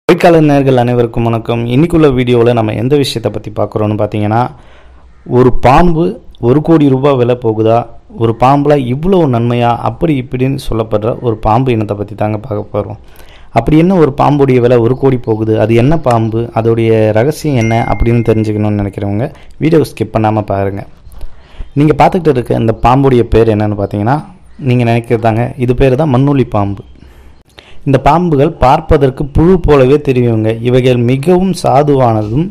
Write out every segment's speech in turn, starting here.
பொய்க்கால நேர்கள் அனைவருக்கும் வணக்கம் இன்னைக்குள்ள வீடியோவில் நம்ம எந்த விஷயத்தை பற்றி பார்க்குறோன்னு பார்த்தீங்கன்னா ஒரு பாம்பு ஒரு கோடி ரூபாய் விலை போகுதா ஒரு பாம்பில் இவ்வளோ நன்மையா அப்படி இப்படின்னு சொல்லப்படுற ஒரு பாம்பு இனத்தை பற்றி தாங்க பார்க்க போகிறோம் அப்படி என்ன ஒரு பாம்புடைய விலை ஒரு கோடி போகுது அது என்ன பாம்பு அதோடைய ரகசியம் என்ன அப்படின்னு தெரிஞ்சுக்கணும்னு நினைக்கிறவங்க வீடியோ ஸ்கிப் பண்ணாமல் பாருங்கள் நீங்கள் பார்த்துக்கிட்டு இருக்க இந்த பாம்புடைய பேர் என்னன்னு பார்த்தீங்கன்னா நீங்கள் நினைக்கிறதாங்க இது பேர் தான் மண்ணுளி பாம்பு இந்த பாம்புகள் பார்ப்பதற்கு புழு போலவே தெரியுங்க இவைகள் மிகவும் சாதுவானதும்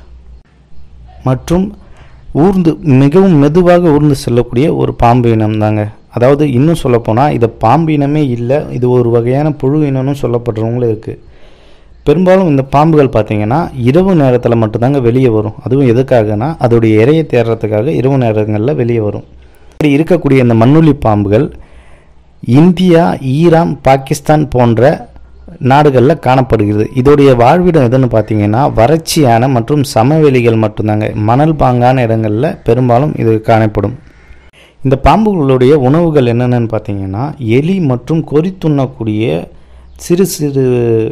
மற்றும் ஊர்ந்து மிகவும் மெதுவாக ஊர்ந்து செல்லக்கூடிய ஒரு பாம்பு இனம் தாங்க அதாவது இன்னும் சொல்லப்போனால் இது பாம்பு இனமே இல்லை இது ஒரு வகையான புழு இனம்னு சொல்லப்படுறவங்களும் இருக்குது பெரும்பாலும் இந்த பாம்புகள் பார்த்தீங்கன்னா இரவு நேரத்தில் மட்டும்தாங்க வெளியே வரும் அதுவும் எதுக்காகனா அதோடைய இரையை தேடுறதுக்காக இரவு நேரங்களில் வெளியே வரும் இப்படி இருக்கக்கூடிய இந்த மண்ணுளி பாம்புகள் இந்தியா ஈரான் பாகிஸ்தான் போன்ற நாடுகளில் காணப்படுகிறது இதோடைய வாழ்விடம் எதுன்னு பார்த்தீங்கன்னா வறட்சியான மற்றும் சமவெளிகள் மட்டும்தாங்க மணல் பாங்கான இடங்களில் பெரும்பாலும் இது காணப்படும் இந்த பாம்புகளுடைய உணவுகள் என்னென்னு பார்த்தீங்கன்னா எலி மற்றும் கொறித்துண்ணக்கூடிய சிறு சிறு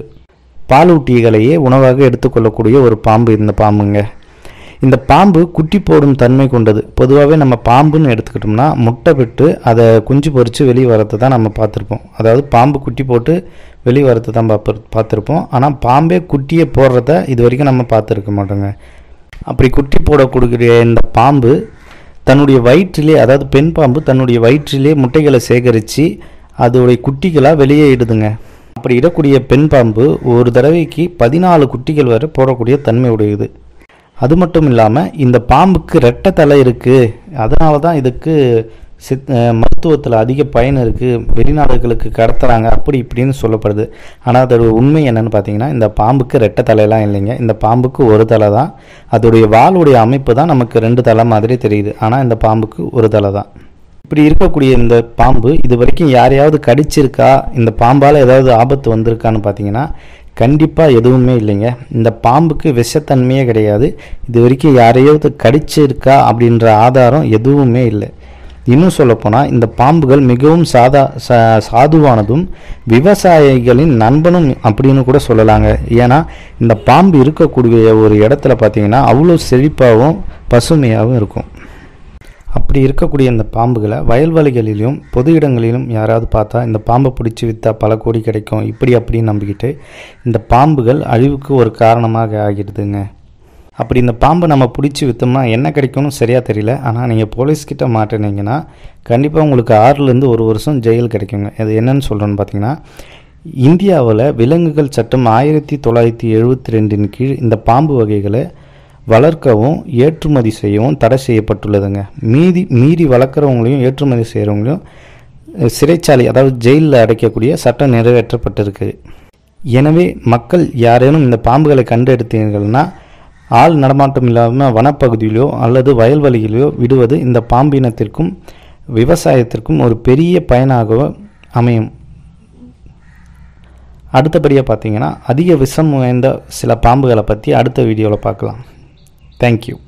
பாலூட்டிகளையே உணவாக எடுத்துக்கொள்ளக்கூடிய ஒரு பாம்பு இந்த பாம்புங்க இந்த பாம்பு குட்டி போடும் தன்மை கொண்டது பொதுவாகவே நம்ம பாம்புன்னு எடுத்துக்கிட்டோம்னா முட்டை விட்டு அதை குஞ்சு பொறித்து வெளியே வரத்தை தான் நம்ம பார்த்துருப்போம் அதாவது பாம்பு குட்டி போட்டு வெளியே வரத்தை தான் பார்ப்ப பார்த்துருப்போம் ஆனால் பாம்பே குட்டியை போடுறத இது வரைக்கும் நம்ம பார்த்துருக்க மாட்டோங்க அப்படி குட்டி போடக்கூடிய இந்த பாம்பு தன்னுடைய வயிற்றிலே அதாவது பெண் பாம்பு தன்னுடைய வயிற்றிலே முட்டைகளை சேகரித்து அதோடைய குட்டிகளாக வெளியே இடுதுங்க அப்படி இடக்கூடிய பெண் பாம்பு ஒரு தடவைக்கு பதினாலு குட்டிகள் வரை போடக்கூடிய தன்மை உடையது அது மட்டும் இல்லாமல் இந்த பாம்புக்கு ரெட்டை தலை இருக்குது அதனால தான் இதுக்கு சித் மருத்துவத்தில் அதிக பயன் இருக்குது வெளிநாடுகளுக்கு கடத்துறாங்க அப்படி இப்படின்னு சொல்லப்படுது ஆனால் அதோட உண்மை என்னன்னு பார்த்தீங்கன்னா இந்த பாம்புக்கு ரெட்டை தலையெல்லாம் இல்லைங்க இந்த பாம்புக்கு ஒரு தலை தான் அதோடைய வாளுடைய அமைப்பு தான் நமக்கு ரெண்டு தலை மாதிரி தெரியுது ஆனால் இந்த பாம்புக்கு ஒரு தலை தான் இப்படி இருக்கக்கூடிய இந்த பாம்பு இது வரைக்கும் யாரையாவது கடிச்சிருக்கா இந்த பாம்பால் ஏதாவது ஆபத்து வந்திருக்கான்னு பார்த்தீங்கன்னா கண்டிப்பாக எதுவுமே இல்லைங்க இந்த பாம்புக்கு விஷத்தன்மையே கிடையாது இது வரைக்கும் யாரையாவது கடிச்சிருக்கா அப்படின்ற ஆதாரம் எதுவுமே இல்லை இன்னும் சொல்லப்போனால் இந்த பாம்புகள் மிகவும் சாதா சா சாதுவானதும் விவசாயிகளின் நண்பனும் அப்படின்னு கூட சொல்லலாங்க ஏன்னா இந்த பாம்பு இருக்கக்கூடிய ஒரு இடத்துல பார்த்தீங்கன்னா அவ்வளோ செழிப்பாகவும் பசுமையாகவும் இருக்கும் அப்படி இருக்கக்கூடிய இந்த பாம்புகளை வயல்வெளிகளிலும் பொது இடங்களிலும் யாராவது பார்த்தா இந்த பாம்பை பிடிச்சி விற்றா பல கோடி கிடைக்கும் இப்படி அப்படின்னு நம்பிக்கிட்டு இந்த பாம்புகள் அழிவுக்கு ஒரு காரணமாக ஆகிடுதுங்க அப்படி இந்த பாம்பை நம்ம பிடிச்சி விற்றோம்னா என்ன கிடைக்கும்னு சரியாக தெரியல ஆனால் நீங்கள் போலீஸ்கிட்ட மாட்டினீங்கன்னா கண்டிப்பாக உங்களுக்கு ஆறுலேருந்து ஒரு வருஷம் ஜெயில் கிடைக்குங்க அது என்னன்னு சொல்கிறேன்னு பார்த்தீங்கன்னா இந்தியாவில் விலங்குகள் சட்டம் ஆயிரத்தி தொள்ளாயிரத்தி எழுபத்தி ரெண்டின் கீழ் இந்த பாம்பு வகைகளை வளர்க்கவும் ஏற்றுமதி செய்யவும் தடை செய்யப்பட்டுள்ளதுங்க மீதி மீறி வளர்க்குறவங்களையும் ஏற்றுமதி செய்கிறவங்களையும் சிறைச்சாலை அதாவது ஜெயிலில் அடைக்கக்கூடிய சட்டம் நிறைவேற்றப்பட்டிருக்கு எனவே மக்கள் யாரேனும் இந்த பாம்புகளை கண்டெடுத்தீர்கள்னா ஆள் நடமாட்டம் இல்லாமல் வனப்பகுதியிலோ அல்லது வயல்வெளிகளிலோ விடுவது இந்த பாம்பினத்திற்கும் விவசாயத்திற்கும் ஒரு பெரிய பயனாக அமையும் அடுத்தபடியாக பார்த்தீங்கன்னா அதிக விஷம் வாய்ந்த சில பாம்புகளை பற்றி அடுத்த வீடியோவில் பார்க்கலாம் தேங்க்யூ